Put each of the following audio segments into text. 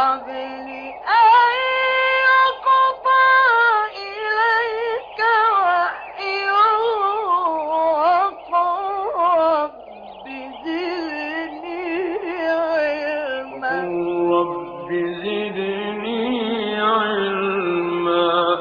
قبل أن يقضى إليك وحيا وقل رب زدني علما رب زدني علما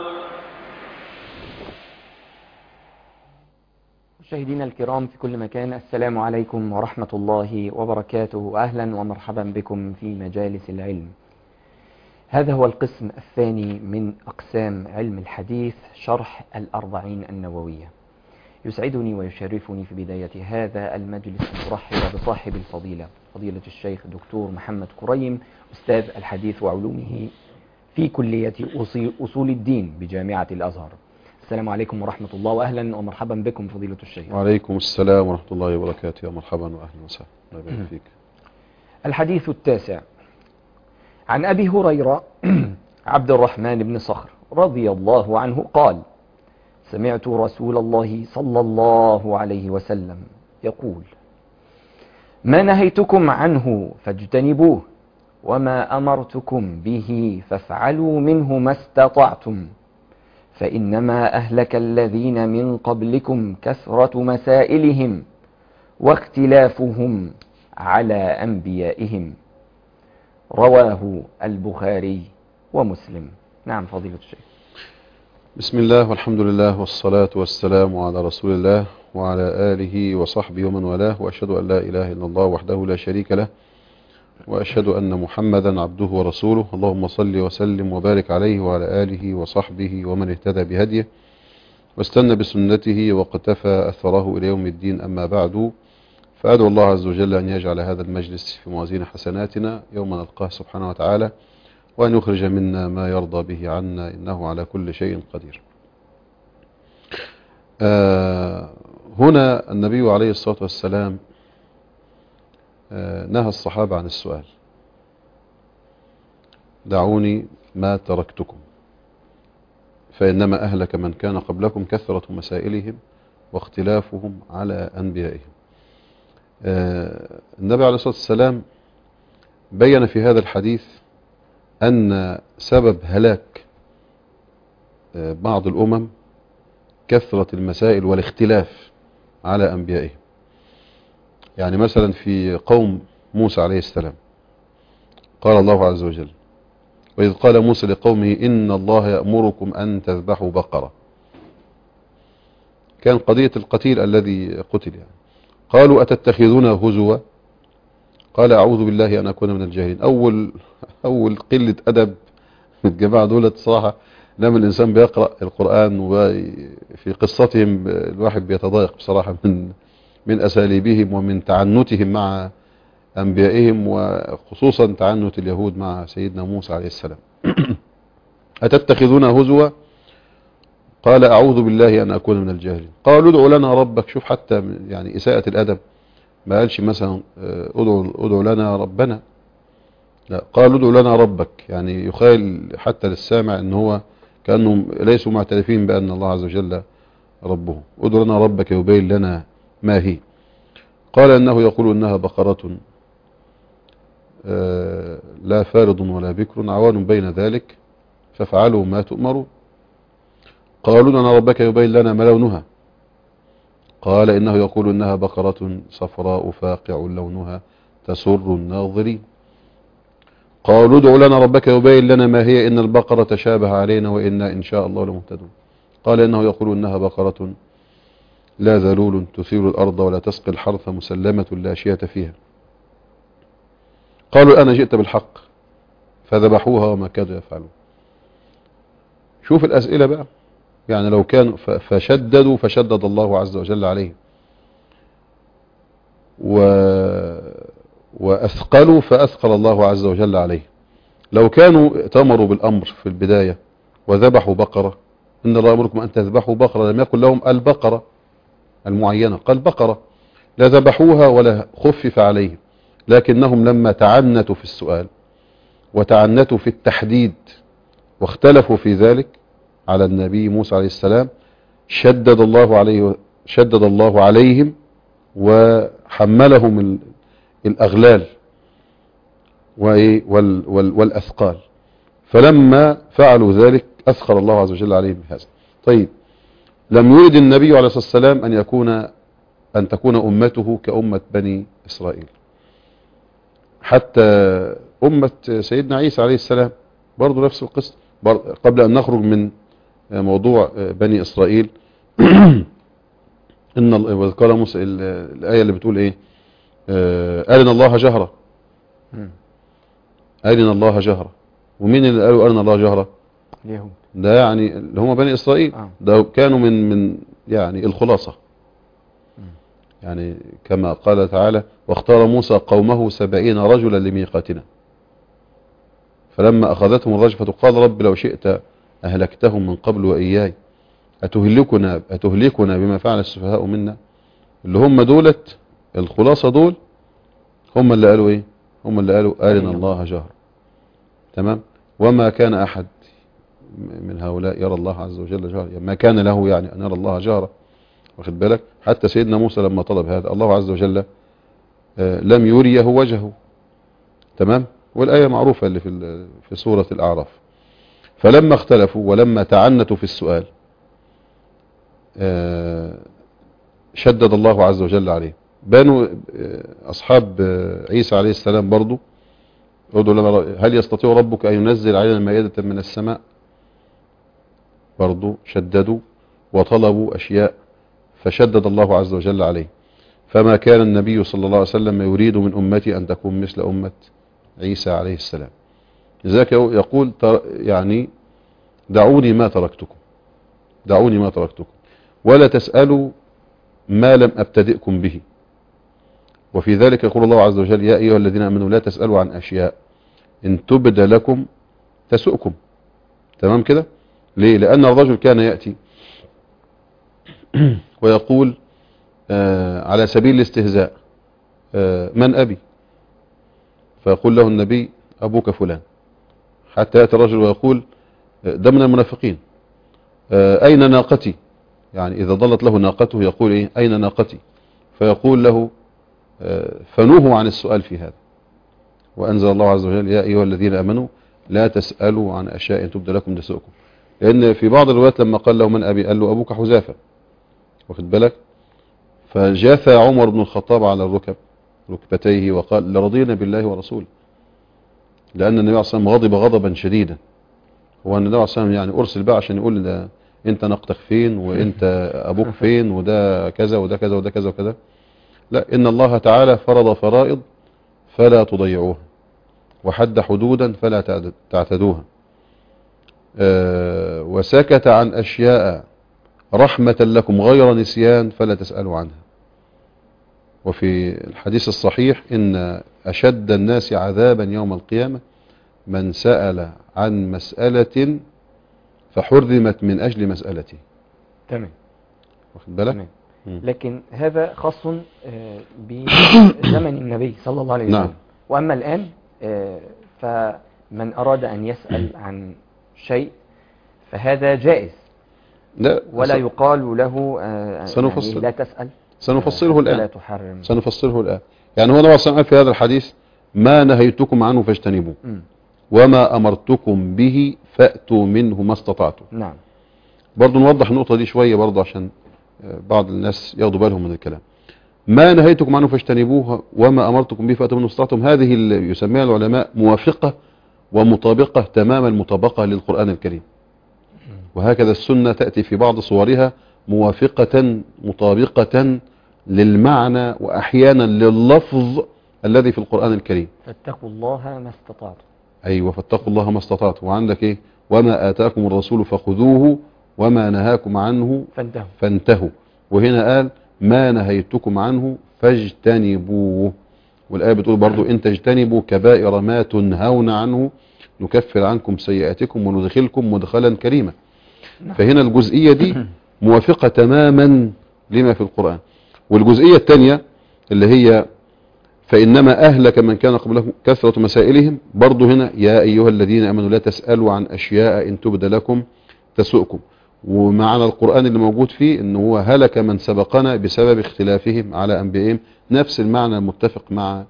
مشاهدينا الكرام في كل مكان السلام عليكم ورحمة الله وبركاته وأهلا ومرحبا بكم في مجالس العلم هذا هو القسم الثاني من أقسام علم الحديث شرح الأربعين النووية يسعدني ويشرفني في بداية هذا المجلس أن أرحب بصاحب الفضيلة فضيلة الشيخ دكتور محمد كريم أستاذ الحديث وعلومه في كلية أصي- أصول الدين بجامعة الأزهر السلام عليكم ورحمة الله وأهلا ومرحبا بكم فضيلة الشيخ وعليكم السلام ورحمة الله وبركاته يا مرحبا وأهلا وسهلا الله يبارك فيك الحديث التاسع عن أبي هريرة عبد الرحمن بن صخر رضي الله عنه قال سمعت رسول الله صلى الله عليه وسلم يقول ما نهيتكم عنه فاجتنبوه وما أمرتكم به فافعلوا منه ما استطعتم فإنما أهلك الذين من قبلكم كثرة مسائلهم واختلافهم على أنبيائهم رواه البخاري ومسلم نعم فضيلة الشيخ بسم الله والحمد لله والصلاة والسلام على رسول الله وعلى آله وصحبه ومن والاه وأشهد أن لا إله إلا الله وحده لا شريك له وأشهد أن محمدا عبده ورسوله اللهم صل وسلم وبارك عليه وعلى آله وصحبه ومن اهتدى بهديه واستنى بسنته واقتفى أثره إلى يوم الدين أما بعد فأدعو الله عز وجل أن يجعل هذا المجلس في موازين حسناتنا يوم نلقاه سبحانه وتعالى وأن يخرج منا ما يرضى به عنا إنه على كل شيء قدير آه هنا النبي عليه الصلاة والسلام آه نهى الصحابة عن السؤال دعوني ما تركتكم فإنما أهلك من كان قبلكم كثرة مسائلهم واختلافهم على أنبيائهم آه النبي عليه الصلاة والسلام بين في هذا الحديث أن سبب هلاك آه، بعض الأمم كثرة المسائل والاختلاف على أنبيائهم يعني مثلا في قوم موسى عليه السلام قال الله عز وجل وإذ قال موسى لقومه إن الله يأمركم أن تذبحوا بقرة كان قضية القتيل الذي قتل يعني قالوا أتتخذون هزوا قال أعوذ بالله أن أكون من الجاهلين أول أول قلة أدب من الجماعة دولت صراحة لما الإنسان بيقرأ القرآن وفي قصتهم الواحد بيتضايق بصراحة من من أساليبهم ومن تعنتهم مع أنبيائهم وخصوصا تعنت اليهود مع سيدنا موسى عليه السلام أتتخذون هزوا قال أعوذ بالله أن أكون من الجاهلين قالوا ادعوا لنا ربك شوف حتى يعني إساءة الأدب ما قالش مثلا آه، ادعوا ادعوا لنا ربنا لا قالوا ادعوا لنا ربك يعني يخيل حتى للسامع ان هو كانهم ليسوا معترفين بان الله عز وجل ربهم ادعوا لنا ربك يبين لنا ما هي قال انه يقول انها بقرة آه، لا فارض ولا بكر عوان بين ذلك فافعلوا ما تؤمرون قالوا لنا ربك يبين لنا ما لونها قال إنه يقول إنها بقرة صفراء فاقع لونها تسر الناظرين قالوا ادع لنا ربك يبين لنا ما هي إن البقرة تشابه علينا وإنا إن شاء الله لمهتدون قال إنه يقول إنها بقرة لا ذلول تثير الأرض ولا تسقي الحرث مسلمة لا شية فيها قالوا أنا جئت بالحق فذبحوها وما كادوا يفعلون شوف الأسئلة بقى يعني لو كانوا ف- فشددوا فشدد الله عز وجل عليهم و وأثقلوا فأثقل الله عز وجل عليهم لو كانوا ائتمروا بالأمر في البداية وذبحوا بقرة إن الله أمركم أن تذبحوا بقرة لم يقل لهم البقرة المعينة قال بقرة لا ذبحوها ولا خفف عليهم لكنهم لما تعنتوا في السؤال وتعنتوا في التحديد واختلفوا في ذلك على النبي موسى عليه السلام شدد الله عليه شدد الله عليهم وحملهم ال- الأغلال وإيه وال وال والأثقال فلما فعلوا ذلك أثقل الله عز وجل عليهم بهذا طيب لم يرد النبي عليه الصلاة والسلام أن يكون أن تكون أمته كأمة بني إسرائيل حتى أمة سيدنا عيسى عليه السلام برضو نفس القصة بر- قبل أن نخرج من موضوع بني إسرائيل إن ال- وإذ قال موسى ال- الآية اللي بتقول إيه آه، أرنا الله جهرة مم. أرنا الله جهرة ومين اللي قالوا أرنا الله جهرة اليهود ده يعني اللي هم بني إسرائيل آه. ده كانوا من من يعني الخلاصة يعني كما قال تعالى واختار موسى قومه سبعين رجلا لميقاتنا فلما أخذتهم الرجفة قال رب لو شئت أهلكتهم من قبل وإياي أتهلكنا, أتهلكنا بما فعل السفهاء منا اللي هم دولت الخلاصة دول هم اللي قالوا إيه هم اللي قالوا آلنا الله جهر تمام وما كان أحد من هؤلاء يرى الله عز وجل جهرا ما كان له يعني أن يرى الله جهرا واخد بالك حتى سيدنا موسى لما طلب هذا الله عز وجل آه، لم يريه وجهه تمام والآية معروفة اللي في ال- في سورة الأعراف فلما اختلفوا ولما تعنتوا في السؤال آه، شدد الله عز وجل عليه بانوا آه، أصحاب آه، عيسى عليه السلام برضو ادعوا لنا هل يستطيع ربك أن ينزل علينا مائدة من السماء برضو شددوا وطلبوا أشياء فشدد الله عز وجل عليه فما كان النبي صلى الله عليه وسلم يريد من أمتي أن تكون مثل أمة عيسى عليه السلام لذلك يقول تر- يعني دعوني ما تركتكم دعوني ما تركتكم ولا تسألوا ما لم أبتدئكم به وفي ذلك يقول الله عز وجل يا أيها الذين أمنوا لا تسألوا عن أشياء إن تبد لكم تسؤكم تمام كده ليه لأن الرجل كان يأتي ويقول آه على سبيل الاستهزاء آه من أبي فيقول له النبي أبوك فلان حتى يأتي الرجل ويقول آه، ده من المنافقين آه أين ناقتي يعني إذا ضلت له ناقته يقول إيه أين ناقتي فيقول له آه، فنوهوا عن السؤال في هذا وأنزل الله عز وجل يا أيها الذين أمنوا لا تسألوا عن أشياء تبدى لكم تسؤكم لأن في بعض الروايات لما قال له من أبي قال له أبوك حذافة واخد بالك فجاث عمر بن الخطاب على الركب ركبتيه وقال لرضينا بالله ورسوله لأن النبي عليه الصلاة والسلام غضب غضبا شديدا هو النبي عليه الصلاة والسلام يعني أرسل بقى عشان يقول ده أنت نقتك فين وأنت أبوك فين وده كذا وده كذا وده كذا وكذا لا إن الله تعالى فرض فرائض فلا تضيعوها وحد حدودا فلا تعد- تعتدوها آه، وسكت عن أشياء رحمة لكم غير نسيان فلا تسألوا عنها وفي الحديث الصحيح إن أشد الناس عذابا يوم القيامة من سأل عن مسألة فحرمت من أجل مسألته تمام واخد بالك تمام مم. لكن هذا خاص آه، بزمن النبي صلى الله عليه وسلم نعم. وأما الآن آه، فمن أراد أن يسأل عن شيء فهذا جائز لا ولا س- يقال له آه، سنفصل. يعني لا تسأل سنفصله لا الآن تحرم سنفصله الآن يعني هو نوع قال في هذا الحديث ما نهيتكم عنه فاجتنبوه مم. وما أمرتكم به فأتوا منه ما استطعتم نعم برضو نوضح النقطة دي شوية برضو عشان آه، بعض الناس ياخدوا بالهم من الكلام ما نهيتكم عنه فاجتنبوه وما أمرتكم به فأتوا منه ما استطعتم هذه اللي يسميها العلماء موافقة ومطابقة تمام المطابقة للقرآن الكريم وهكذا السنة تأتي في بعض صورها موافقة مطابقة للمعنى وأحيانا لللفظ الذي في القرآن الكريم فاتقوا الله ما استطعتم أيوة فاتقوا الله ما استطعتم وعندك إيه وما آتاكم الرسول فخذوه وما نهاكم عنه فانتهوا فانتهوا وهنا قال ما نهيتكم عنه فاجتنبوه والآية بتقول برضو إن تجتنبوا كبائر ما تنهون عنه نكفر عنكم سيئاتكم وندخلكم مدخلا كريما فهنا الجزئية دي موافقة تماما لما في القرآن والجزئية الثانية اللي هي فإنما أهلك من كان قبلكم كثرة مسائلهم برضو هنا يا أيها الذين أمنوا لا تسألوا عن أشياء إن تبد لكم تسؤكم ومعنى القرآن اللي موجود فيه إن هو هلك من سبقنا بسبب اختلافهم على أنبيائهم نفس المعنى المتفق مع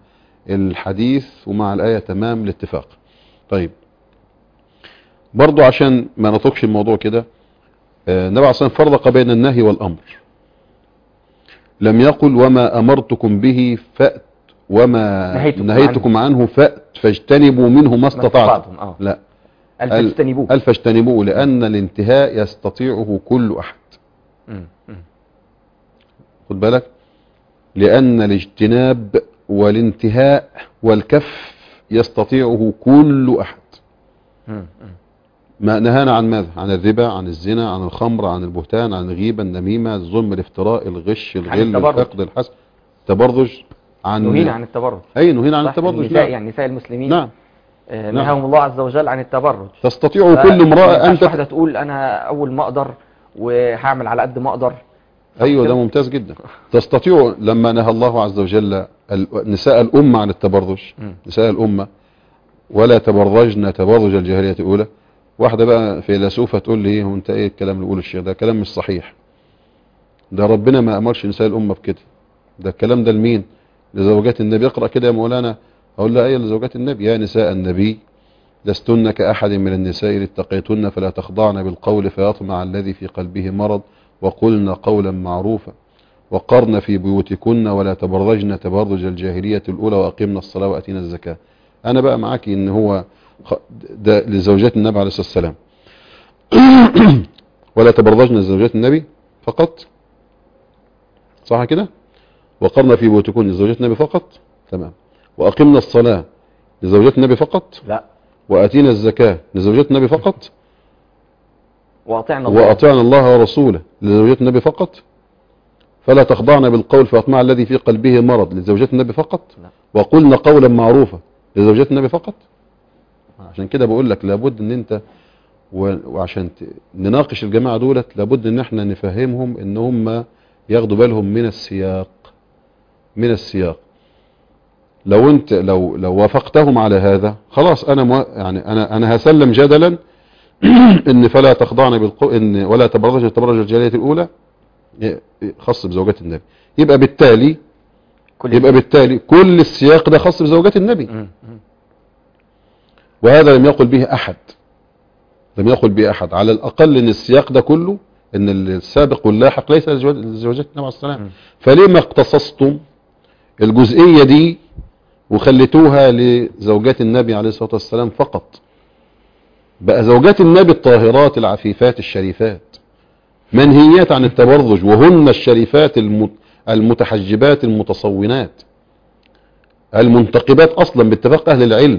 الحديث ومع الآية تمام الاتفاق طيب برضو عشان ما نطقش الموضوع كده آه، النبي عليه الصلاة والسلام فرق بين النهي والأمر لم يقل وما أمرتكم به فأت وما نهيتكم نهيتكم عنه فأت فاجتنبوا منه ما استطعتم استطعتم، آه. لا قال قال- تجتنبوه قال فاجتنبوه لأن الانتهاء يستطيعه كل أحد مم. مم. خد بالك لأن الاجتناب والانتهاء والكف يستطيعه كل أحد مم. مم. ما نهانا عن ماذا عن الربا عن الزنا عن الخمر عن البهتان عن الغيبة النميمة الظلم الافتراء الغش الغل التبرج. الحقد الحسد التبرج عن نهينا عن التبرج أي نهينا عن صح؟ التبرج النساء نعم. يعني نساء المسلمين نعم آه، نعم. نهاهم الله عز وجل عن التبرج تستطيع ف- كل امرأة ما أن ينفعش واحدة تت... تقول انا اول ما اقدر وهعمل على قد ما اقدر صح أيوة كده؟ ده ممتاز جدا تستطيع لما نهى الله عز وجل ال- نساء الأمة عن التبرج مم. نساء الأمة ولا تبرجن تبرج الجاهلية الأولى واحدة بقى فيلسوفة تقول لي ايه هو انت ايه الكلام اللي بيقوله الشيخ ده كلام مش صحيح ده ربنا ما أمرش نساء الأمة بكده ده الكلام ده لمين لزوجات النبي اقرأ كده يا مولانا أقول لها ايه لزوجات النبي يا نساء النبي لستن كأحد من النساء إذ اتقيتن فلا تخضعن بالقول فيطمع الذي في قلبه مرض وقلن قولا معروفا وقرن في بيوتكن ولا تبرجن تبرج الجاهلية الأولى وأقمنا الصلاة وأتينا الزكاة أنا بقى معاكي إن هو خ- ده لزوجات النبي عليه الصلاة والسلام ولا تبرجن زوجات النبي فقط صح كده وقرن في بيوتكن لزوجات النبي فقط تمام وأقمنا الصلاة لزوجات النبي فقط لا وأتينا الزكاة لزوجات النبي فقط واطعنا الله وأطعنا الله ورسوله لزوجات النبي فقط فلا تخضعن بالقول فأطمع الذي في قلبه مرض لزوجات النبي فقط لا. وقلنا قولا معروفا لزوجات النبي فقط عشان كده بقول لك لابد ان انت و- وعشان ت- نناقش الجماعة دولت لابد ان احنا نفهمهم ان هم ياخدوا بالهم من السياق من السياق لو انت لو لو وافقتهم على هذا خلاص انا مو يعني انا انا هسلم جدلا ان فلا تخضعن بالقول ان ولا تبرج تبرج الجاهليه الاولى ي- خاص بزوجات النبي يبقى بالتالي كل يبقى بالتالي كل السياق ده خاص بزوجات النبي مم. مم. وهذا لم يقل به احد لم يقل به احد على الاقل ان السياق ده كله ان السابق واللاحق ليس لزوج- لزوجات النبي عليه الصلاه والسلام مم. فلما اختصصتم الجزئيه دي وخليتوها لزوجات النبي عليه الصلاه والسلام فقط بقى زوجات النبي الطاهرات العفيفات الشريفات منهيات عن التبرج وهن الشريفات الم- المتحجبات المتصونات المنتقبات اصلا باتفاق اهل العلم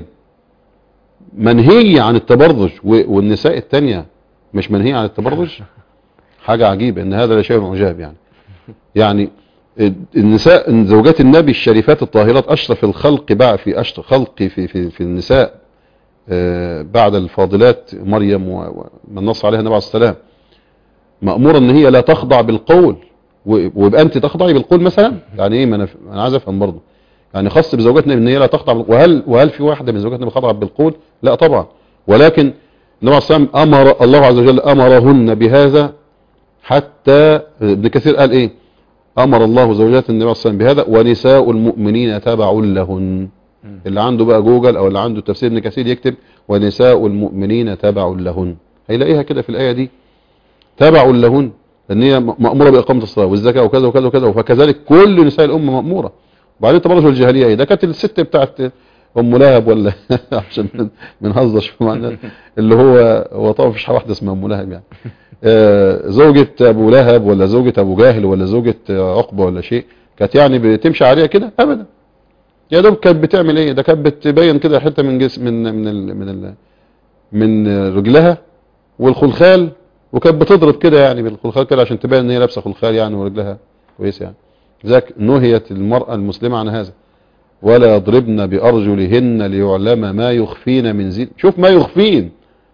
منهية عن التبرج و- والنساء التانية مش منهية عن التبرج حاجة عجيبة ان هذا لشيء عجاب يعني يعني النساء زوجات النبي الشريفات الطاهرات اشرف الخلق بقى في اشرف خلق في في في النساء آه، بعد الفاضلات مريم و- ومن نص عليها النبي عليه السلام مأمورة ان هي لا تخضع بالقول و- ويبقى انت تخضعي بالقول مثلا يعني ايه ما انا انا عايز افهم برضه يعني خاص بزوجات النبي ان هي لا تخضع بال- وهل وهل في واحده من زوجات النبي خضعت بالقول لا طبعا ولكن النبي عليه الصلاه والسلام امر الله عز وجل امرهن بهذا حتى ابن كثير قال ايه امر الله زوجات النبي عليه الصلاه والسلام بهذا ونساء المؤمنين تبع لهن مم. اللي عنده بقى جوجل او اللي عنده تفسير ابن كثير يكتب ونساء المؤمنين تبع لهن هيلاقيها كده في الايه دي تبع لهن لان هي م- ماموره باقامه الصلاه والزكاه وكذا وكذا وكذا فكذلك كل نساء الامه ماموره وبعدين تبرج الجاهليه ايه ده كانت الست بتاعت ام لهب ولا عشان بن- بنهزر شويه معنا اللي هو هو طبعا مفيش واحده اسمها ام لهب يعني آه، زوجة ابو لهب ولا زوجة ابو جاهل ولا زوجة آه، عقبة ولا شيء كانت يعني بتمشي عليها كده ابدا يا دوب كانت بتعمل ايه ده كانت بتبين كده حته من جسم من من ال من ال من رجلها والخلخال وكانت بتضرب كده يعني بالخلخال كده عشان تبين ان هي لابسه خلخال يعني ورجلها كويس يعني ذاك نهيت المرأة المسلمة عن هذا ولا يضربن بأرجلهن ليعلم ما يخفين من زين شوف ما يخفين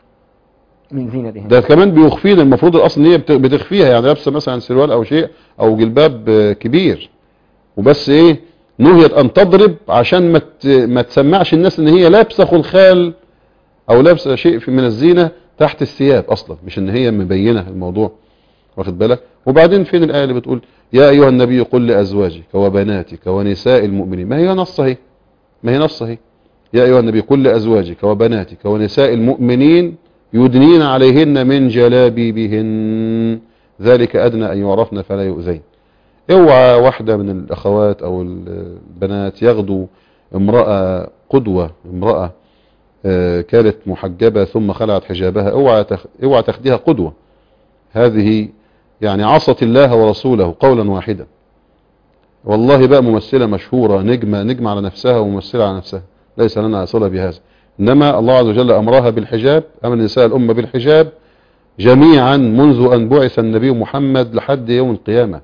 من زينتها ده كمان بيخفين المفروض الاصل ان هي بت- بتخفيها يعني لابسه مثلا سروال او شيء او جلباب آه، كبير وبس ايه نهيت ان تضرب عشان ما ت- ما تسمعش الناس ان هي لابسه خلخال او لابسه شيء في- من الزينه تحت الثياب اصلا مش ان هي مبينه الموضوع واخد بالك وبعدين فين الايه اللي بتقول يا ايها النبي قل لازواجك وبناتك ونساء المؤمنين ما هي نص اهي ما هي نص اهي يا ايها النبي قل لازواجك وبناتك ونساء المؤمنين يدنين عليهن من جلابيبهن ذلك ادنى ان يعرفن فلا يؤذين اوعى واحدة من الاخوات او البنات يغدو امرأة قدوة امرأة آه، كانت محجبة ثم خلعت حجابها اوعى تخ... اوعى تاخديها قدوة هذه يعني عصت الله ورسوله قولا واحدا والله بقى ممثلة مشهورة نجمة نجمة على نفسها وممثلة على نفسها ليس لنا صلة بهذا إنما الله عز وجل أمرها بالحجاب أمر نساء الأمة بالحجاب جميعا منذ أن بعث النبي محمد لحد يوم القيامة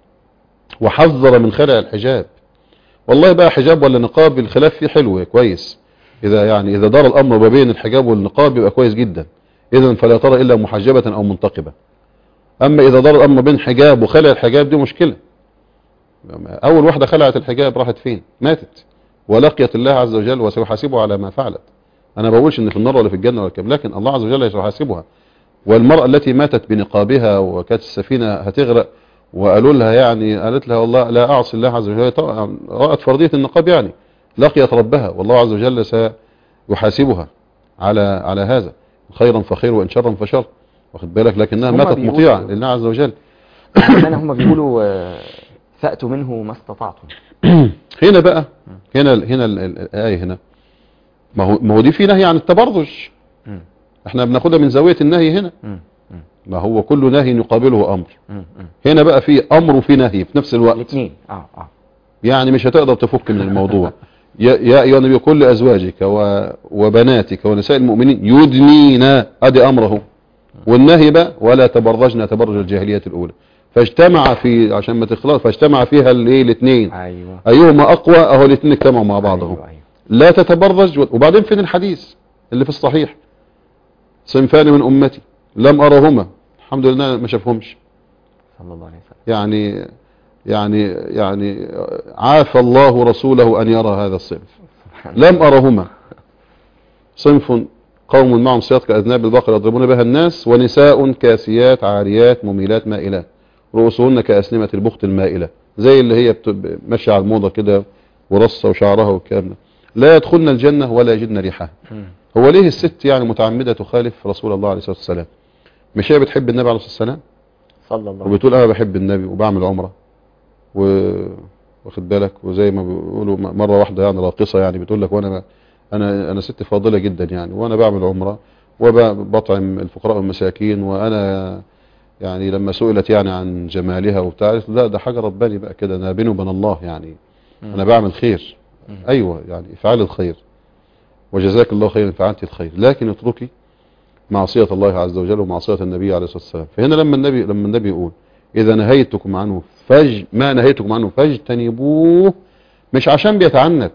وحذر من خلع الحجاب والله بقى حجاب ولا نقاب الخلاف فيه حلو كويس إذا يعني إذا دار الأمر ما بين الحجاب والنقاب يبقى كويس جدا إذا فلا ترى إلا محجبة أو منتقبة أما إذا دار الأمر بين حجاب وخلع الحجاب دي مشكلة أول واحدة خلعت الحجاب راحت فين ماتت ولقيت الله عز وجل وسيحاسبها على ما فعلت أنا بقولش إن في النار ولا في الجنة ولا كم لكن الله عز وجل سيحاسبها والمرأة التي ماتت بنقابها وكانت السفينة هتغرق وقالوا لها يعني قالت لها والله لا أعصي الله عز وجل طبعا رأت فرضية النقاب يعني لقيت ربها والله عز وجل سيحاسبها على على هذا خيرا فخير وإن شرا فشر واخد بالك لكنها هما ماتت بيقولوا- مطيعة لله عز وجل أنا هم بيقولوا آه، فأتوا منه ما استطعتم هنا بقى هنا هنا ال- ال- الآية هنا ما هو ما هو دي في نهي عن التبرج مم. احنا بناخدها من زاوية النهي هنا مم. مم. ما هو كل نهي يقابله أمر مم. مم. هنا بقى في أمر وفي نهي في نفس الوقت الاثنين اه اه يعني مش هتقدر تفك من الموضوع يا يا أيها النبي كل أزواجك و- وبناتك ونساء المؤمنين يدنين أدي أمره والنهي بقى ولا تبرجن تبرج الجاهلية الأولى فاجتمع في عشان ما تخلط فاجتمع فيها الايه الاثنين ايوه أيهما أقوى أهو الاثنين اجتمعوا مع بعض اهو ايوه ايوه لا تتبرج وبعدين فين الحديث اللي في الصحيح صنفان من أمتي لم أرهما الحمد لله ما شافهمش صلى الله عليه وسلم يعني يعني يعني عافى الله رسوله أن يرى هذا الصنف سبحان الله. لم أرهما صنف قوم معهم سياط كأذناب البقر يضربون بها الناس ونساء كاسيات عاريات مميلات مائلات رؤوسهن كأسنمة البخت المائلة زي اللي هي بت- ماشية على الموضة كده ورصة وشعرها والكلام ده لا يدخلن الجنة ولا يجدن ريحها مم. هو ليه الست يعني متعمدة تخالف رسول الله عليه الصلاة والسلام مش هي بتحب النبي عليه الصلاة والسلام صلى الله عليه وبتقول انا بحب النبي وبعمل عمرة و واخد بالك وزي ما بيقولوا م- مرة واحدة يعني راقصة يعني بتقول لك وانا انا انا ست فاضلة جدا يعني وانا بعمل عمرة وبطعم الفقراء والمساكين وانا يعني لما سئلت يعني عن جمالها وبتاع قالت لا ده حاجة رباني بقى كده انا بيني وبين الله يعني مم. انا بعمل خير مم. ايوه يعني افعال الخير وجزاك الله خيرا فعلت الخير لكن اتركي معصية الله عز وجل ومعصية النبي عليه الصلاة والسلام فهنا لما النبي لما النبي يقول إذا نهيتكم عنه فج ما نهيتكم عنه فاجتنبوه مش عشان بيتعنت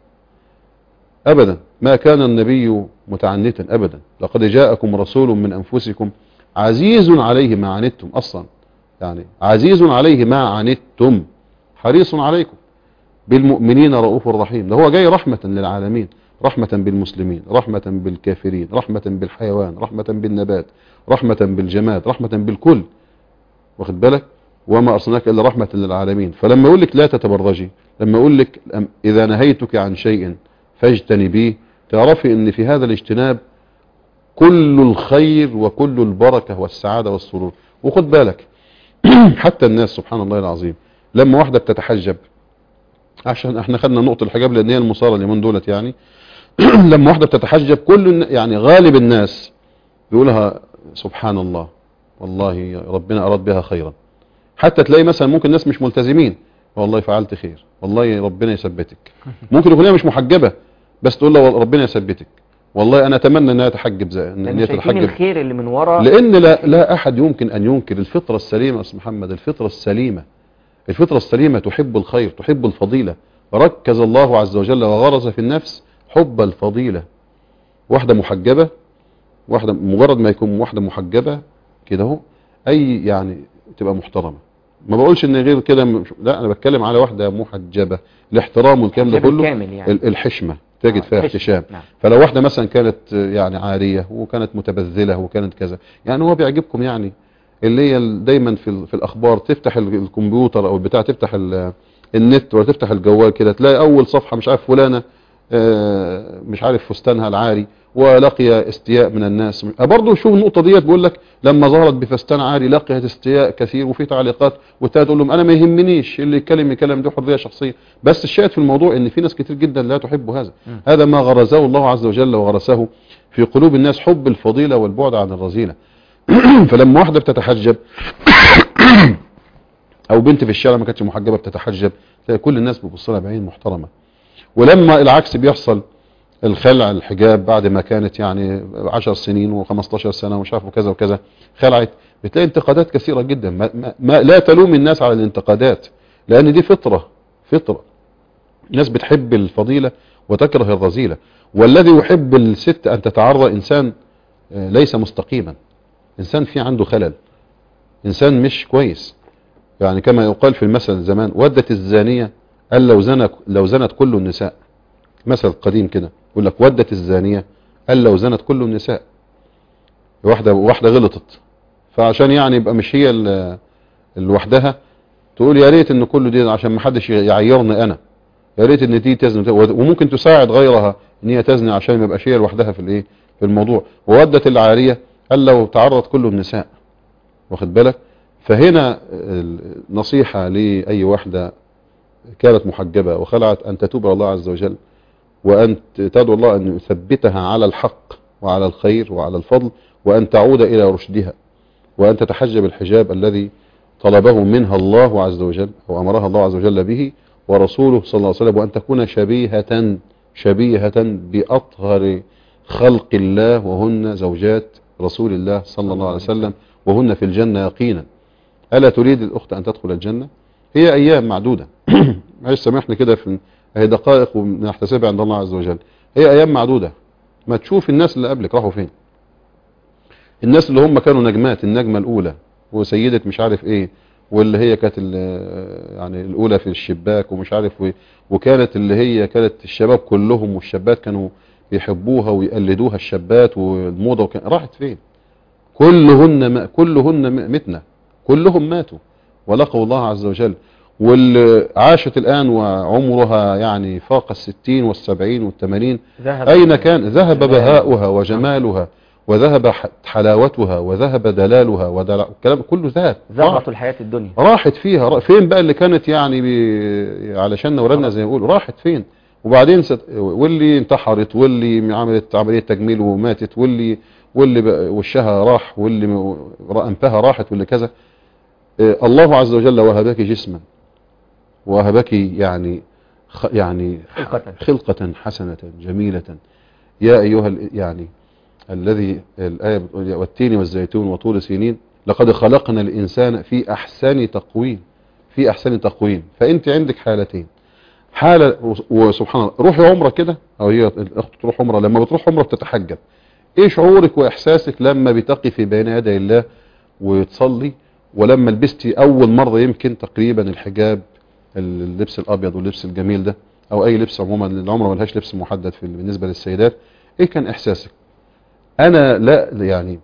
أبدا ما كان النبي متعنتا أبدا لقد جاءكم رسول من أنفسكم عزيز عليه ما عنتم أصلا يعني عزيز عليه ما عنتم حريص عليكم بالمؤمنين رؤوف رحيم ده هو جاي رحمة للعالمين رحمة بالمسلمين رحمة بالكافرين رحمة بالحيوان رحمة بالنبات رحمة بالجماد رحمة بالكل واخد بالك وما أرسلناك إلا رحمة للعالمين فلما يقول لك لا تتبرجي لما يقول لك أم- إذا نهيتك عن شيء فاجتنبيه تعرفي ان في هذا الاجتناب كل الخير وكل البركة والسعادة والسرور وخد بالك حتى الناس سبحان الله العظيم لما واحدة بتتحجب عشان احنا خدنا نقطة الحجاب لان هي المصارة اليومين دولت يعني لما واحدة بتتحجب كل الن- يعني غالب الناس بيقولها سبحان الله والله ربنا أراد بها خيرا حتى تلاقي مثلا ممكن ناس مش ملتزمين والله فعلت خير والله ربنا يثبتك ممكن يكون هي مش محجبة بس تقول له وال- ربنا يثبتك والله انا اتمنى انها تحجب زي ان لأن هي شايفين تتحجب الخير اللي من ورا لان لا لا احد يمكن ان ينكر الفطرة السليمة يا استاذ محمد الفطرة السليمة الفطرة السليمة تحب الخير تحب الفضيلة ركز الله عز وجل وغرز في النفس حب الفضيلة واحدة محجبة واحدة مجرد ما يكون واحدة محجبة كده اهو اي يعني تبقى محترمة ما بقولش ان غير كده مش- لا انا بتكلم على واحدة محجبة الاحترام والكلام ده الحجاب كله الكامل يعني. ال- الحشمة تجد آه، فيها الحشمة، احتشام نعم. فلو واحدة مثلا كانت آه، يعني عارية وكانت متبذلة وكانت كذا يعني هو بيعجبكم يعني اللي هي ال- دايما في, ال- في الاخبار تفتح ال- الكمبيوتر او البتاع تفتح ال- النت ولا تفتح الجوال كده تلاقي اول صفحة مش عارف فلانة آه، مش عارف فستانها العاري ولقي استياء من الناس برضه شوف النقطه ديت بيقول لك لما ظهرت بفستان عاري لقيت استياء كثير وفي تعليقات والتالت تقول لهم انا ما يهمنيش اللي يتكلم يتكلم دي حريه شخصيه بس الشاهد في الموضوع ان في ناس كتير جدا لا تحب هذا مم. هذا ما غرزه الله عز وجل وغرسه في قلوب الناس حب الفضيله والبعد عن الرذيله فلما واحده بتتحجب او بنت في الشارع ما كانتش محجبه بتتحجب تلاقي كل الناس بيبص لها بعين محترمه ولما العكس بيحصل الخلع الحجاب بعد ما كانت يعني 10 سنين و15 سنه ومش عارف وكذا وكذا خلعت بتلاقي انتقادات كثيره جدا ما ما ما لا تلوم الناس على الانتقادات لان دي فطره فطره الناس بتحب الفضيله وتكره الرذيله والذي يحب الست ان تتعرى انسان آه، ليس مستقيما انسان في عنده خلل انسان مش كويس يعني كما يقال في المثل زمان ودت الزانيه قال لو زنت لو زنت كل النساء مثل قديم كده يقول لك ودت الزانيه قال لو زنت كل النساء واحده واحده غلطت فعشان يعني يبقى مش هي ال- لوحدها تقول يا ريت ان كله دي عشان ما حدش يعيرني انا يا ريت ان دي تزني وممكن تساعد غيرها ان هي تزني عشان ما يبقاش هي لوحدها في الايه في الموضوع وودت العاريه قال لو تعرض كل النساء واخد بالك فهنا نصيحة لأي واحدة كانت محجبة وخلعت أن تتوب إلى الله عز وجل وأن تدعو الله أن يثبتها على الحق وعلى الخير وعلى الفضل وأن تعود إلى رشدها وأن تتحجب الحجاب الذي طلبه منها الله عز وجل وأمرها الله عز وجل به ورسوله صلى الله عليه وسلم وأن تكون شبيهة شبيهة بأطهر خلق الله وهن زوجات رسول الله صلى الله عليه وسلم وهن في الجنة يقينا ألا تريد الأخت أن تدخل الجنة هي أيام معدودة معلش سامحني كده في هي دقائق ونحتسبها عند الله عز وجل هي أيام معدودة ما تشوف الناس اللي قبلك راحوا فين الناس اللي هم كانوا نجمات النجمة الأولى وسيدة مش عارف إيه واللي هي كانت ال- يعني الأولى في الشباك ومش عارف و- وكانت اللي هي كانت الشباب كلهم والشابات كانوا يحبوها ويقلدوها الشابات والموضة وكان راحت فين كلهن ما كلهن م- متنا كلهم ماتوا ولقوا الله عز وجل واللي عاشت الآن وعمرها يعني فاق الستين والسبعين والثمانين ذهب أين كان ذهب بهاؤها وجمالها وذهب ح- حلاوتها وذهب دلالها ودلع الكلام كله ذهب زهرة راح- الحياة الدنيا راحت فيها را- فين بقى اللي كانت يعني بي... علشان ورنا زي ما بيقولوا راحت فين وبعدين ست... واللي انتحرت واللي عملت عملية تجميل وماتت واللي واللي بقى وشها راح واللي م- أنفها راحت واللي كذا آه، الله عز وجل وهبك جسما وهبك يعني خ... يعني خلقة. خلقة حسنة جميلة يا أيها ال... يعني الذي الآية بتقول والتين والزيتون وطول سينين لقد خلقنا الإنسان في أحسن تقويم في أحسن تقويم فأنت عندك حالتين حالة وسبحان الله روحي عمرة كده أو هي الأخت تروح عمرة لما بتروح عمرة بتتحجب إيه شعورك وإحساسك لما بتقفي بين يدي الله وتصلي ولما لبستي أول مرة يمكن تقريبا الحجاب اللبس الأبيض واللبس الجميل ده أو أي لبس عموما العمرة ملهاش لبس محدد في بالنسبة للسيدات إيه كان إحساسك انا لا يعني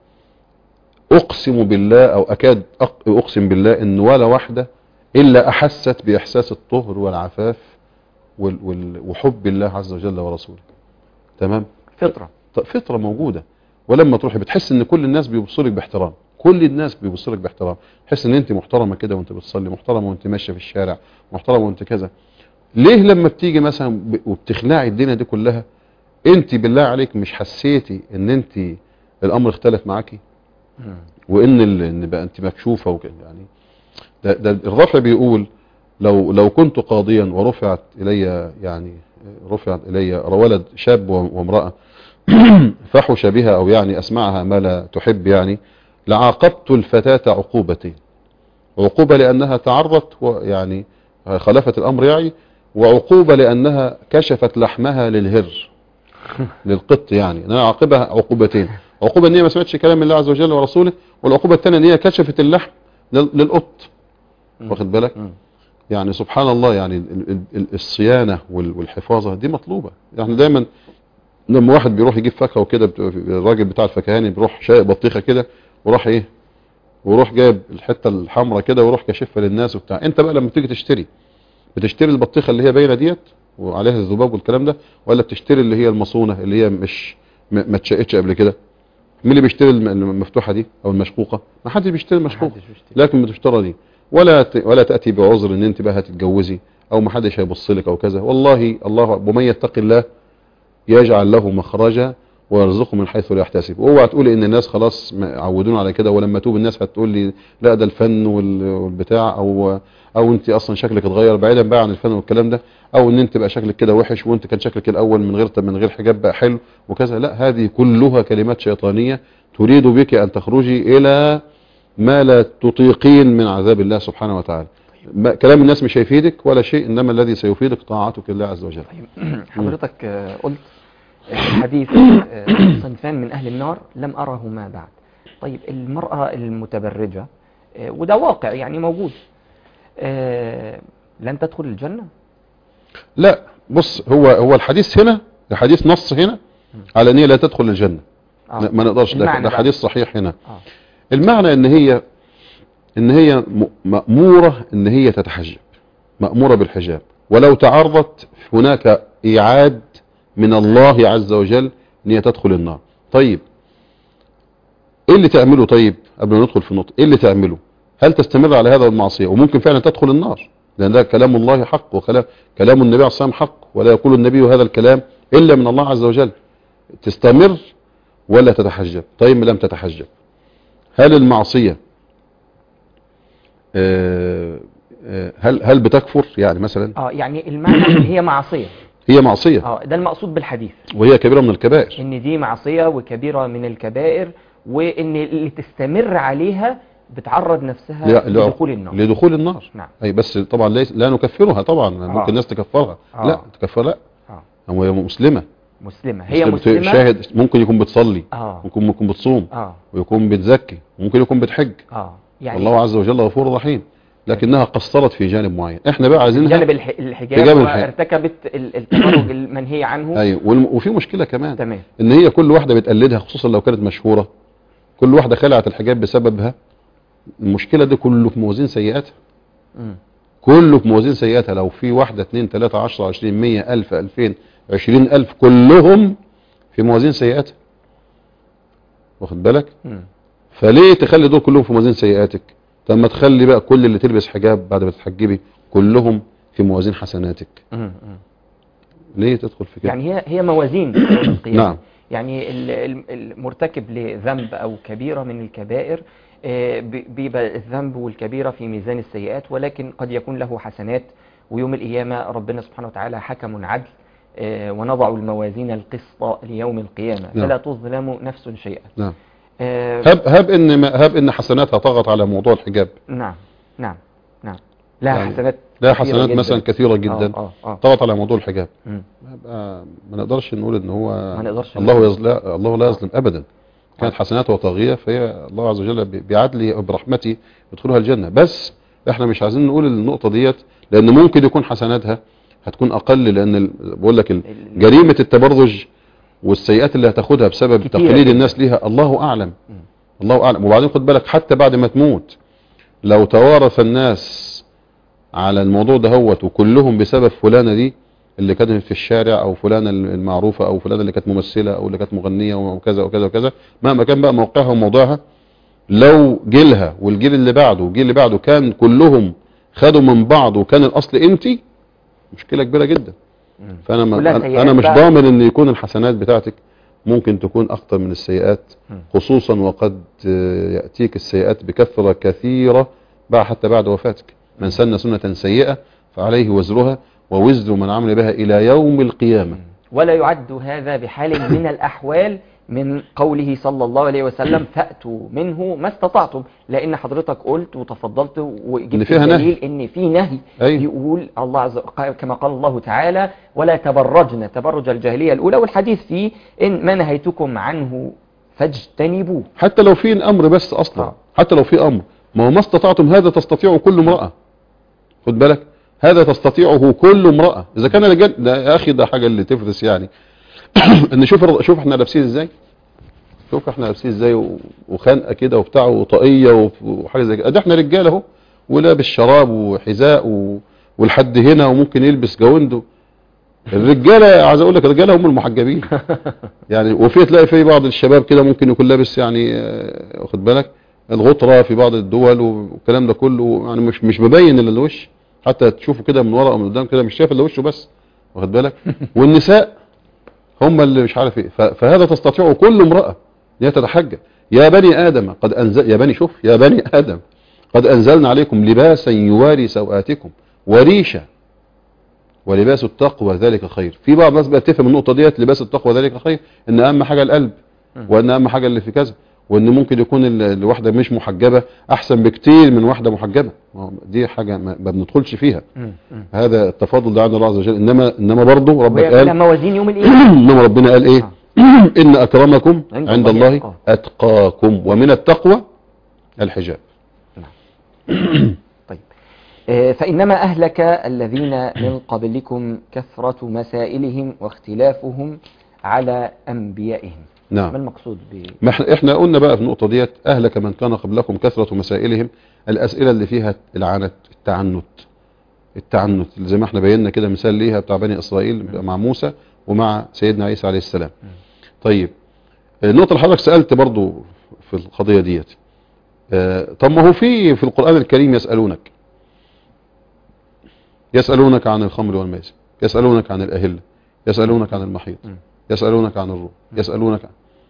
اقسم بالله او اكاد أق- اقسم بالله ان ولا واحدة الا احست باحساس الطهر والعفاف وال وال وحب الله عز وجل ورسوله تمام فطرة ط- فطرة موجودة ولما تروحي بتحس ان كل الناس بيبصوا لك باحترام كل الناس بيبصوا لك باحترام تحس ان انت محترمة كده وانت بتصلي محترمة وانت ماشية في الشارع محترمة وانت كذا ليه لما بتيجي مثلا ب- وبتخلعي الدنيا دي كلها انت بالله عليك مش حسيتي ان انت الامر اختلف معاكي مم. وان ال- ان بقى انت مكشوفه وكده يعني ده, ده الرفع بيقول لو لو كنت قاضيا ورفعت الي يعني رفعت الي ولد شاب و- وامراه فحش بها او يعني اسمعها ما لا تحب يعني لعاقبت الفتاة عقوبتين عقوبة لانها تعرت ويعني خلفت الامر يعني وعقوبة لانها كشفت لحمها للهر للقط يعني انا اعاقبها عقوبتين عقوبة ان هي ما سمعتش كلام الله عز وجل ورسوله والعقوبة الثانية ان هي كشفت اللحم لل- للقط مم. واخد بالك مم. يعني سبحان الله يعني ال- ال- ال- الصيانة وال- والحفاظة دي مطلوبة يعني دايما لما واحد بيروح يجيب فاكهة وكده بت- الراجل بتاع الفكهاني بيروح شايق بطيخة كده وراح ايه وروح جايب الحتة الحمراء كده وروح كشفها للناس وبتاع انت بقى لما تيجي تشتري بتشتري البطيخة اللي هي باينة ديت وعليها الذباب والكلام ده ولا بتشتري اللي هي المصونه اللي هي مش م- ما اتشقتش قبل كده مين اللي بيشتري الم- المفتوحه دي او المشقوقه ما حدش بيشتري المشقوقه محدش بيشتري. لكن بتشترى دي ولا ت... ولا تاتي بعذر ان انت بقى هتتجوزي او ما حدش هيبص لك او كذا والله الله ومن يتق الله يجعل له مخرجا ويرزقه من حيث لا يحتسب اوعى تقول ان الناس خلاص م- عودونا على كده ولما توب الناس هتقول لي لا ده الفن وال- والبتاع او او انت اصلا شكلك اتغير بعيدا بقى عن الفن والكلام ده او ان انت بقى شكلك كده وحش وانت كان شكلك الاول من غير من غير حجاب بقى حلو وكذا لا هذه كلها كلمات شيطانيه تريد بك ان تخرجي الى ما لا تطيقين من عذاب الله سبحانه وتعالى ما- كلام الناس مش هيفيدك ولا شيء انما الذي سيفيدك طاعتك لله عز وجل حضرتك آه، قلت آه، حديث آه، صنفان من أهل النار لم أرهما بعد طيب المرأة المتبرجة آه، وده واقع يعني موجود آه، لن تدخل الجنة لا بص هو هو الحديث هنا الحديث نص هنا على ان هي لا تدخل الجنه آه. ما نقدرش ده, المعنى ده بقى. حديث صحيح هنا آه. المعنى ان هي ان هي م- مأمورة ان هي تتحجب مأمورة بالحجاب ولو تعرضت هناك ايعاد من الله عز وجل ان هي تدخل النار طيب ايه اللي تعمله طيب قبل ما ندخل في النقطة ايه اللي تعمله هل تستمر على هذا المعصية وممكن فعلا تدخل النار لان ده كلام الله حق وكلام كلام النبي عليه الصلاة والسلام حق ولا يقول النبي هذا الكلام الا من الله عز وجل تستمر ولا تتحجب طيب لم تتحجب هل المعصية آه، آه، هل هل بتكفر يعني مثلا اه يعني المعنى ان هي معصية هي معصية اه ده المقصود بالحديث وهي كبيرة من الكبائر ان دي معصية وكبيرة من الكبائر وان اللي تستمر عليها بتعرض نفسها لا- لا- لدخول النار لدخول النار نعم اي بس طبعا ليس لا نكفرها طبعا ممكن الناس تكفرها آه. لا تكفر لا اه هو هي مسلمة مسلمة هي بت- مسلمة شاهد ممكن يكون بتصلي اه ممكن ممكن بتصوم اه ويكون بتزكي ممكن يكون بتحج اه يعني الله عز وجل غفور رحيم لكنها قصرت في جانب معين احنا بقى عايزينها جانب الح... الحجاب بجانب الحجاب. وارتكبت ال- التبرج المنهي عنه ايوه والم- وفي مشكلة كمان تمام ان هي كل واحدة بتقلدها خصوصا لو كانت مشهورة كل واحدة خلعت الحجاب بسببها المشكلة دي كله في موازين سيئاتها مم. كله في موازين سيئاتها لو في واحدة اتنين تلاتة عشرة عشرين مية الف الفين عشرين الف كلهم في موازين سيئاتها واخد بالك مم. فليه تخلي دول كلهم في موازين سيئاتك طب ما تخلي بقى كل اللي تلبس حجاب بعد ما تتحجبي كلهم في موازين حسناتك مم. مم. ليه تدخل في كده يعني هي هي موازين يوم القيامة نعم يعني ال- ال- المرتكب لذنب او كبيرة من الكبائر آه، بي- بيبقى الذنب والكبيرة في ميزان السيئات ولكن قد يكون له حسنات ويوم القيامة ربنا سبحانه وتعالى حكم عدل آه، ونضع الموازين القسط ليوم القيامة نعم. فلا تظلم نفس شيئا نعم آه، هب هب ان ما هب ان حسناتها طغت على موضوع الحجاب نعم نعم نعم لها يعني حسنات لها كثيرة حسنات جداً. مثلا كثيرة جدا اه اه, آه. طغت على موضوع الحجاب مم. يبقى ما نقدرش نقول ان هو ما نقدرش الله نقول. يظلم الله لا يظلم ابدا كانت حسناته طاغيه فهي الله عز وجل ب- بعدله وبرحمته يدخلها الجنه بس احنا مش عايزين نقول النقطه ديت لان ممكن يكون حسناتها هتكون اقل لان ال- بقول لك ال- ال- جريمه التبرج والسيئات اللي هتاخدها بسبب كتيرة تقليد جداً. الناس ليها الله اعلم مم. الله اعلم وبعدين خد بالك حتى بعد ما تموت لو توارث الناس على الموضوع ده هوت وكلهم بسبب فلانة دي اللي كانت في الشارع او فلانة المعروفة او فلانة اللي كانت ممثلة او اللي كانت مغنية وكذا وكذا وكذا مهما كان بقى موقعها وموضوعها لو جيلها والجيل اللي بعده والجيل اللي بعده كان كلهم خدوا من بعض وكان الاصل انتي مشكلة كبيرة جدا مم. فانا ما كلها انا سيئات أنا مش بقى. ضامن ان يكون الحسنات بتاعتك ممكن تكون اكتر من السيئات مم. خصوصا وقد آه، ياتيك السيئات بكثره كثيره بعد حتى بعد وفاتك من سن سنه سيئه فعليه وزرها ووزر من عمل بها الى يوم القيامه ولا يعد هذا بحال من الأحوال من قوله صلى الله عليه وسلم فأتوا منه ما استطعتم لأن حضرتك قلت وتفضلت إن وجبت فيها نهي. الدليل إن في نهي أيوة. يقول الله عز وجل كما قال الله تعالى ولا تبرجن تبرج الجاهلية الأولى والحديث فيه إن ما نهيتكم عنه فاجتنبوه حتى لو في امر بس اصلا آه. حتى لو في امر ما هو ما استطعتم هذا تستطيعه كل امراه خد بالك هذا تستطيعه كل امراه اذا كان رجال ده يا اخي ده حاجه اللي تفرس يعني ان شوف الر- شوف احنا لابسين ازاي شوف احنا لابسين ازاي و- وخنقه كده وبتاع وطاقيه وف- وحاجه زي كده ده احنا رجاله اهو ولابس شراب وحذاء و... والحد هنا وممكن يلبس جوندو الرجاله عايز اقول لك الرجاله هم المحجبين يعني وفي تلاقي في بعض الشباب كده ممكن يكون لابس يعني آه، واخد بالك الغطره في بعض الدول والكلام ده كله يعني مش مش مبين الا الوش حتى تشوفه كده من ورا او من قدام كده مش شايف الا وشه بس واخد بالك والنساء هم اللي مش عارف ايه ف- فهذا تستطيع كل امراه ان هي تتحجب يا بني ادم قد انزل يا بني شوف يا بني ادم قد انزلنا عليكم لباسا يواري سوآتكم وريشا ولباس التقوى ذلك خير في بعض الناس بقى تفهم النقطه ديت لباس التقوى ذلك خير ان اهم حاجه القلب وان اهم حاجه اللي في كذا وان ممكن يكون ال- الواحده مش محجبه احسن بكتير من واحده محجبه ما هو دي حاجه ما ما بندخلش فيها مم. مم. هذا التفاضل ده عند الله عز وجل انما انما برضه ربك وهي قال كلها موازين يوم القيامة انما ربنا قال ايه ان اكرمكم عند عند الله الله أتقاكم. اتقاكم ومن التقوى الحجاب طيب آه، فإنما أهلك الذين من قبلكم كثرة مسائلهم واختلافهم على أنبيائهم ما نعم المقصود ب ما إحنا- احنا قلنا بقى في النقطه ديت اهلك من كان قبلكم كثره مسائلهم الاسئله اللي فيها العنت التعنت التعنت اللي زي ما احنا بينا كده مثال ليها بتاع بني اسرائيل مع موسى ومع سيدنا عيسى عليه السلام طيب النقطه اللي حضرتك سالت برضو في القضيه ديت آه، طب ما هو في في القران الكريم يسالونك يسالونك عن الخمر والميسر يسالونك عن الاهله يسالونك عن المحيط مم. يسالونك عن الروح يسالونك عن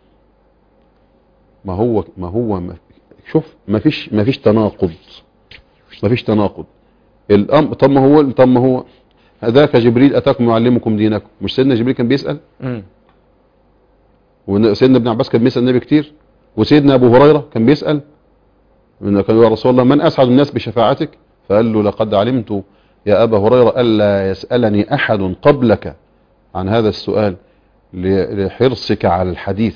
ما هو ما هو ما شوف ما فيش ما فيش تناقض ما فيش تناقض الامر طب ما هو طب ما هو هذاك جبريل اتاكم يعلمكم دينكم مش سيدنا جبريل كان بيسال مم. وسيدنا ابن عباس كان بيسال النبي كتير وسيدنا ابو هريره كان بيسال من كان يا رسول الله من اسعد الناس بشفاعتك فقال له لقد علمت يا ابا هريره الا يسالني احد قبلك عن هذا السؤال ل- لحرصك على الحديث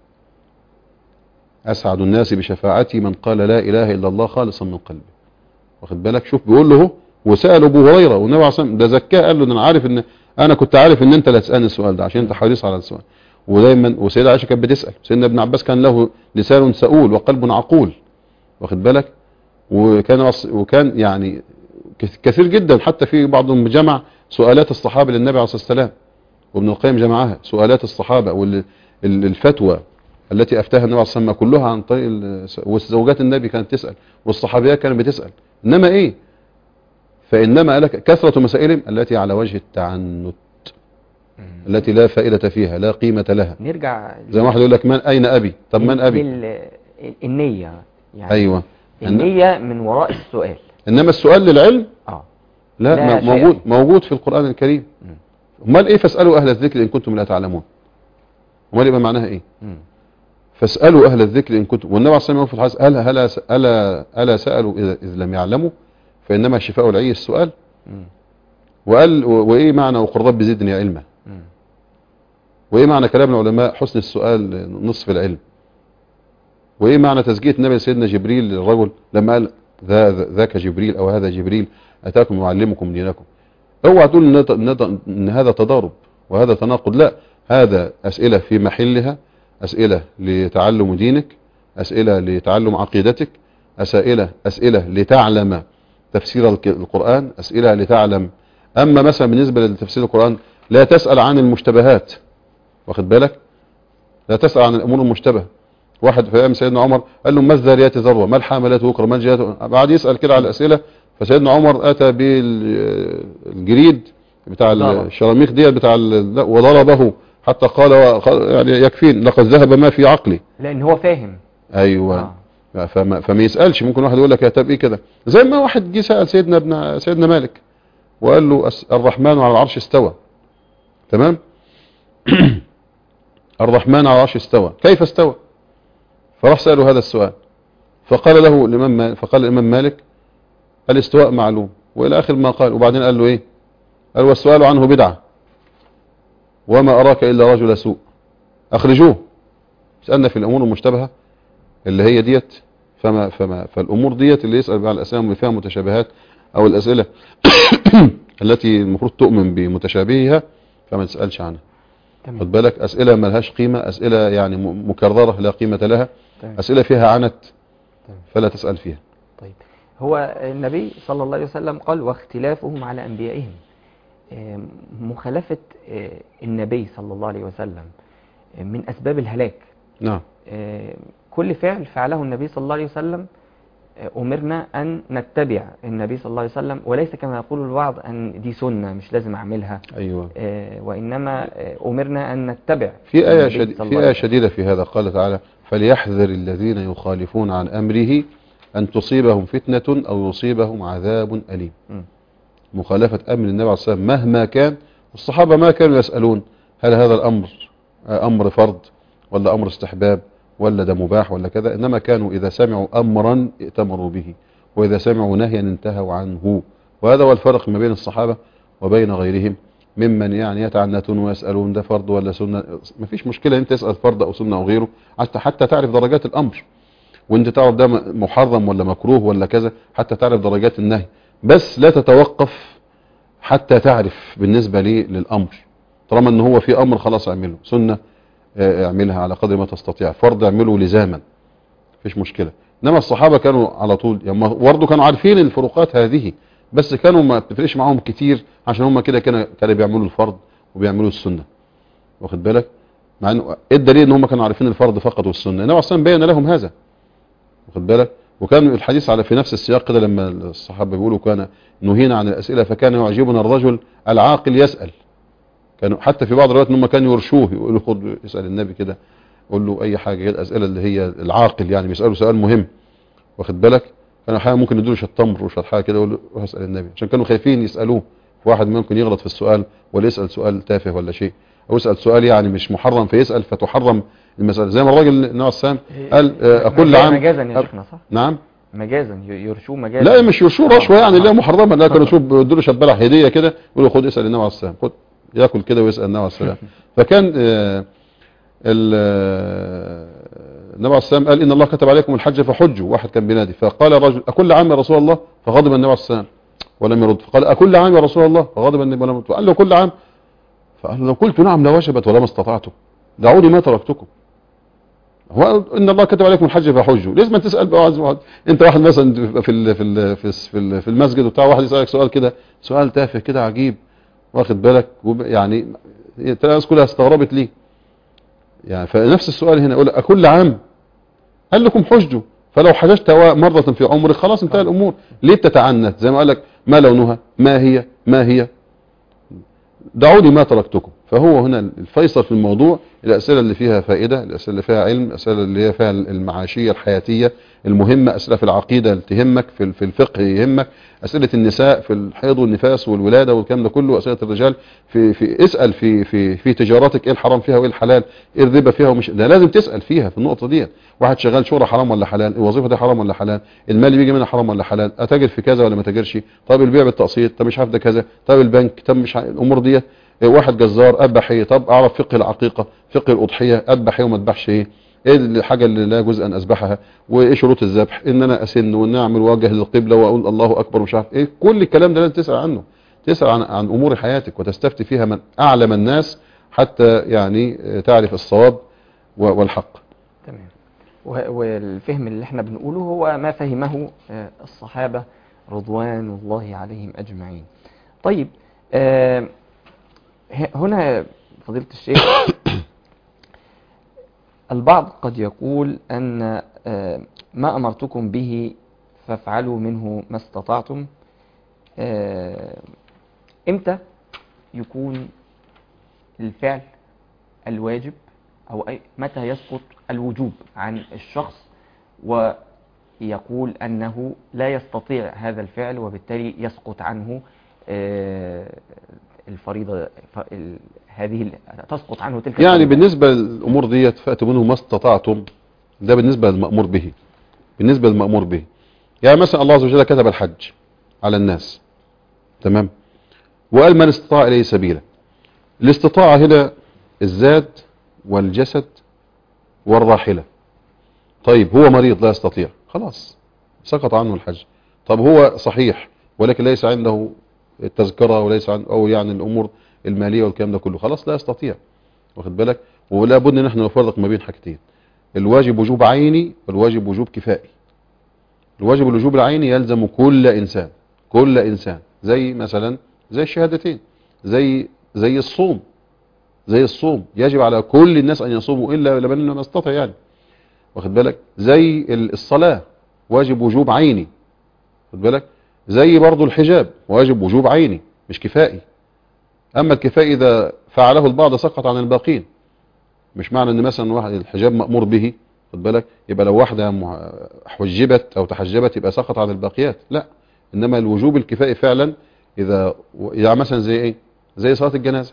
اسعد الناس بشفاعتي من قال لا اله الا الله خالصا من قلبه واخد بالك شوف بيقول له هو وسال ابو هريره والنبي عليه الصلاه والسلام ده زكاه قال له ده انا عارف ان انا كنت عارف ان انت اللي هتسالني السؤال ده عشان انت حريص على السؤال ودايما وسيدة عائشه كانت بتسال سيدنا ابن عباس كان له لسان سؤول وقلب عقول واخد بالك وكان أص- وكان يعني كث- كثير جدا حتى في بعضهم جمع سؤالات الصحابه للنبي عليه الصلاه والسلام وابن القيم جمعها سؤالات الصحابه والفتوى التي افتاها النبي عليه الصلاه والسلام كلها عن طريق ال- وزوجات النبي كانت تسال والصحابيات كانت بتسال انما ايه فانما لك كثره مسائلهم التي على وجه التعنت التي لا فائده فيها لا قيمه لها نرجع زي ما واحد يقول لك من اين ابي طب من ابي لل- النية يعني ايوه النية من وراء السؤال انما السؤال للعلم اه لا, لا ما- شيء. موجود موجود في القرآن الكريم مم. امال ايه فاسألوا اهل الذكر ان كنتم لا تعلمون امال يبقى معناها ايه مم. فاسألوا اهل الذكر ان كنتم والنبي عليه الصلاة والسلام في الحديث الا الا الا الا سألوا اذا إذ لم يعلموا فانما شفاء العي السؤال مم. وقال و- وايه معنى وقل رب زدني علما مم. وايه معنى كلام العلماء حسن السؤال نصف العلم وايه معنى تزكية النبي سيدنا جبريل للرجل لما قال ذا ذا- ذاك جبريل او هذا جبريل اتاكم يعلمكم دينكم اوعى تقول ان ان- ان هذا تضارب وهذا تناقض لا هذا اسئله في محلها اسئله لتعلم دينك اسئله لتعلم عقيدتك اسئله اسئله لتعلم تفسير الك- القران اسئله لتعلم اما مثلا بالنسبه لتفسير القران لا تسال عن المشتبهات واخد بالك لا تسال عن الامور المشتبهه واحد في ايام سيدنا عمر قال له ما الذاريات ذروه ما الحاملات وكرا ما الجيات بعد يسال كده على الاسئله فسيدنا عمر اتى بالجريد بتاع ضرب. الشراميخ ديت بتاع ال- لا، وضربه حتى قال قال يعني يكفين لقد ذهب ما في عقلي لان هو فاهم ايوه آه. فما, فما يسالش ممكن واحد يقول لك يا طب ايه كده زي ما واحد جه سال سيدنا ابن سيدنا مالك وقال له أس- الرحمن على العرش استوى تمام الرحمن على العرش استوى كيف استوى فراح ساله هذا السؤال فقال له الامام مالك فقال الامام مالك الاستواء معلوم والى اخر ما قال وبعدين قال له ايه قال والسؤال عنه بدعه وما اراك الا رجل سوء اخرجوه سالنا في الامور المشتبهه اللي هي ديت فما فما فالامور ديت اللي يسال بقى على الاسئله اللي فيها متشابهات او الاسئله التي المفروض تؤمن بمتشابهها فما تسالش عنها تمام خد بالك اسئله ما لهاش قيمه اسئله يعني م- مكرره لا قيمه لها تمام. اسئله فيها عنت تمام. فلا تسال فيها طيب هو النبي صلى الله عليه وسلم قال واختلافهم على أنبيائهم آه، مخالفة آه، النبي صلى الله عليه وسلم آه، من أسباب الهلاك نعم آه، كل فعل فعله النبي صلى الله عليه وسلم آه، أمرنا أن نتبع النبي صلى الله عليه وسلم وليس كما يقول البعض أن دي سنة مش لازم أعملها أيوة آه، وإنما آه، أمرنا أن نتبع في آية, النبي شديد صلى الله في عليه آية وسلم. شديدة في هذا قال تعالى فليحذر الذين يخالفون عن أمره أن تصيبهم فتنة أو يصيبهم عذاب أليم م. مخالفة أمر النبي عليه الصلاة والسلام مهما كان الصحابة ما كانوا يسألون هل هذا الأمر آه، أمر فرض ولا أمر استحباب ولا ده مباح ولا كذا إنما كانوا إذا سمعوا أمرا ائتمروا به وإذا سمعوا نهيا انتهوا عنه وهذا هو الفرق ما بين الصحابة وبين غيرهم ممن يعني يتعنتون ويسألون ده فرض ولا سنة ما فيش مشكلة انت تسأل فرض أو سنة أو غيره حتى حتى تعرف درجات الأمر وانت تعرف ده محرم ولا مكروه ولا كذا حتى تعرف درجات النهي بس لا تتوقف حتى تعرف بالنسبة لي للأمر طالما ان هو في أمر خلاص اعمله سنة آه، اعملها على قدر ما تستطيع فرض اعمله لزاما مفيش مشكلة انما الصحابة كانوا على طول يعني برضه كانوا عارفين الفروقات هذه بس كانوا ما بتفرقش معاهم كتير عشان هم كده كانوا كانوا بيعملوا الفرض وبيعملوا السنة واخد بالك مع انه ايه الدليل ان هم كانوا عارفين الفرض فقط والسنة النبي اصلا بين لهم هذا واخد بالك وكان الحديث على في نفس السياق كده لما الصحابة بيقولوا كان نهينا عن الأسئلة فكان يعجبنا الرجل العاقل يسأل كانوا حتى في بعض الروايات ان هم كانوا يرشوه يقولوا خد اسأل النبي كده قول له اي حاجة الأسئلة اللي هي العاقل يعني بيسأله سؤال مهم واخد بالك كانوا احيانا ممكن يدوا له شويه تمر وشويه حاجه كده يقول له روح اسال النبي عشان كانوا خايفين يسالوه واحد ممكن يغلط في السؤال ولا يسال سؤال تافه ولا شيء او يسال سؤال يعني مش محرم فيسال فتحرم المساله زي ما الراجل النبي السلام قال آه، كل مجازا- عام مجازا يا أب- شيخنا صح نعم مجازا ي- يرشوه مجازا لا مش يرشوه آه، رشوه يعني آه. لا محرمه لا كانوا شوف بيدوا له شبالة هديه كده يقولوا خد اسال النبي عليه السلام خد ياكل كده ويسال النبي عليه السلام فكان آه، ال- آه، النبي عليه السلام قال ان الله كتب عليكم الحج فحجوا واحد كان بينادي فقال الرجل اكل عام يا رسول الله فغضب النبي عليه السلام ولم يرد فقال اكل عام يا رسول الله فغضب النبي ولم يرد فقال له كل عام فقال له لو قلت نعم لوجبت ولما استطعت دعوني ما تركتكم هو ان الله كتب عليكم الحج فحجوا لازم تسال بقى واحد- واحد انت واحد مثلا في ال في ال في, الس- في, ال في المسجد وبتاع واحد يسالك سؤال كده سؤال تافه كده عجيب واخد بالك وب- يعني تلاقي الناس كلها استغربت ليه يعني فنفس السؤال هنا يقول اكل عام قال لكم حجوا فلو حججت مرة في عمرك خلاص انتهى الامور ليه بتتعنت زي ما قال لك ما لونها ما هي ما هي دعوني ما تركتكم فهو هنا الفيصل في الموضوع الأسئلة اللي فيها فائدة الأسئلة اللي فيها علم الأسئلة اللي هي فيها المعاشية الحياتية المهمة أسئلة في العقيدة اللي تهمك في في الفقه يهمك أسئلة النساء في الحيض والنفاس والولادة والكلام ده كله أسئلة الرجال في في اسأل في في في تجاراتك ايه الحرام فيها وايه الحلال ايه الربا فيها ومش ده لازم تسأل فيها في النقطة دي واحد شغال شغل حرام ولا حلال الوظيفة دي حرام ولا حلال المال اللي بيجي منها حرام ولا حلال اتاجر في كذا ولا ما تاجرش طب البيع بالتقسيط طب مش عارف ده كذا طب البنك طب مش عارف الامور دي واحد جزار اذبح ايه طب اعرف فقه العقيقة فقه الاضحية اذبح ايه وما اذبحش ايه ايه الحاجة اللي لا جزء ان اذبحها وايه شروط الذبح ان انا اسن وان اعمل وجه للقبلة واقول الله اكبر ومش عارف ايه كل الكلام ده لازم تسأل عنه تسأل عن, عن امور حياتك وتستفتي فيها من اعلم الناس حتى يعني تعرف الصواب و- والحق تمام و- والفهم اللي احنا بنقوله هو ما فهمه آه، الصحابة رضوان الله عليهم أجمعين طيب آه، ه- هنا فضيلة الشيخ البعض قد يقول أن آه، ما أمرتكم به فافعلوا منه ما استطعتم آه، إمتى يكون الفعل الواجب أو أي متى يسقط الوجوب عن الشخص ويقول أنه لا يستطيع هذا الفعل وبالتالي يسقط عنه آه، الفريضة ف- ال- هذه ال- تسقط عنه تلك يعني الفريضة. بالنسبة للأمور ديت فأتوا منه ما استطعتم ده بالنسبة للمأمور به بالنسبة للمأمور به يعني مثلا الله عز وجل كتب الحج على الناس تمام وقال من استطاع إليه سبيلا الاستطاعة هنا الزاد والجسد والراحلة طيب هو مريض لا يستطيع خلاص سقط عنه الحج طب هو صحيح ولكن ليس عنده التذكرة وليس عنده أو يعني الأمور المالية والكلام ده كله خلاص لا يستطيع واخد بالك ولا بد ان احنا نفرق ما بين حاجتين الواجب وجوب عيني والواجب وجوب كفائي الواجب الوجوب العيني يلزم كل انسان كل انسان زي مثلا زي الشهادتين زي زي الصوم زي الصوم يجب على كل الناس ان يصوموا الا لمن لم يستطع يعني واخد بالك زي ال- الصلاه واجب وجوب عيني واخد بالك زي برضو الحجاب واجب وجوب عيني مش كفائي اما الكفائي اذا فعله البعض سقط عن الباقين مش معنى ان مثلا واحد الحجاب مأمور به خد بالك يبقى لو واحدة مع- حجبت او تحجبت يبقى سقط عن الباقيات لا انما الوجوب الكفائي فعلا اذا يعني مثلا زي ايه زي صلاة الجنازة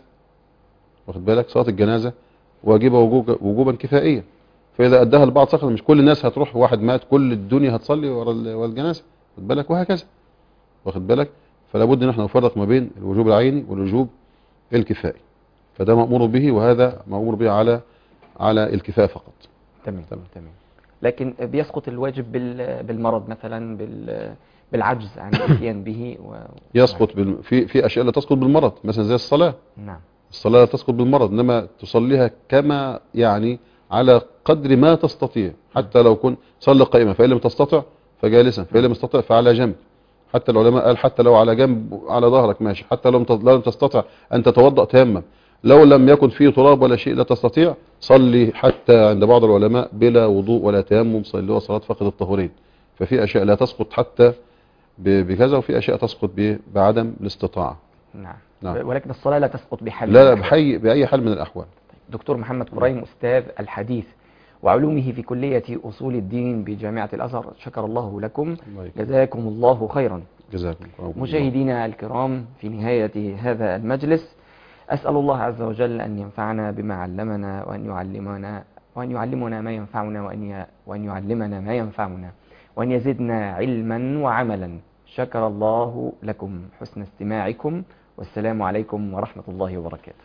واخد بالك صلاة الجنازة واجبة وجوب- وجوبا كفائيا فاذا اداها البعض سقط مش كل الناس هتروح واحد مات كل الدنيا هتصلي ورا ال- ورا الجنازة واخد بالك وهكذا واخد بالك فلا بد ان احنا نفرق ما بين الوجوب العيني والوجوب الكفائي فده مأمور به وهذا مأمور به على على الكفاية فقط تمام تمام لكن بيسقط الواجب بال- بالمرض مثلا بال- بالعجز عن الاتيان به و... يسقط بال... في في اشياء لا تسقط بالمرض مثلا زي الصلاة نعم الصلاة لا تسقط بالمرض انما تصليها كما يعني على قدر ما تستطيع حتى لو كنت صلي قائمة فإن لم تستطع فجالسا فإن لم تستطع فعلى جنب حتى العلماء قال حتى لو على جنب على ظهرك ماشي حتى لو لم لو لم تستطع أن تتوضأ تيمم لو لم يكن فيه تراب ولا شيء لا تستطيع صلي حتى عند بعض العلماء بلا وضوء ولا تيمم صلي صلاة فقد الطهورين ففي أشياء لا تسقط حتى ب- بكذا وفي أشياء تسقط ب- بعدم الاستطاعة نعم نعم. ولكن الصلاة لا تسقط بحال من لا لا الأحوال. بحي بأي حال من الأحوال دكتور محمد كريم أستاذ الحديث وعلومه في كلية أصول الدين بجامعة الأزهر شكر الله لكم الله يكرمك. جزاكم الله خيرا جزاكم الله مشاهدينا الكرام في نهاية هذا المجلس أسأل الله عز وجل أن ينفعنا بما علمنا وأن يعلمنا وأن يعلمنا ما ينفعنا وأن ي... وأن يعلمنا ما ينفعنا وأن يزدنا علما وعملا شكر الله لكم حسن استماعكم والسلام عليكم ورحمة الله وبركاته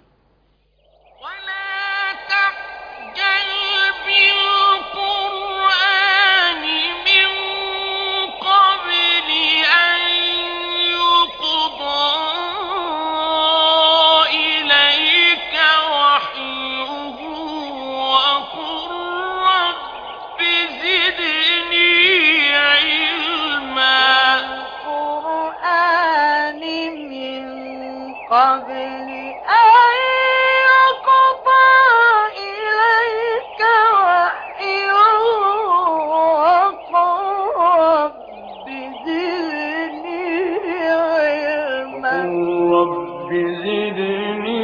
ولا تعجل بالقرآن من قبل أن يقضى إليك وحيه وقل رب زدني علما القرآن من قبل أن يقضى إليك وحيه وقل رب زدني علما رب زدني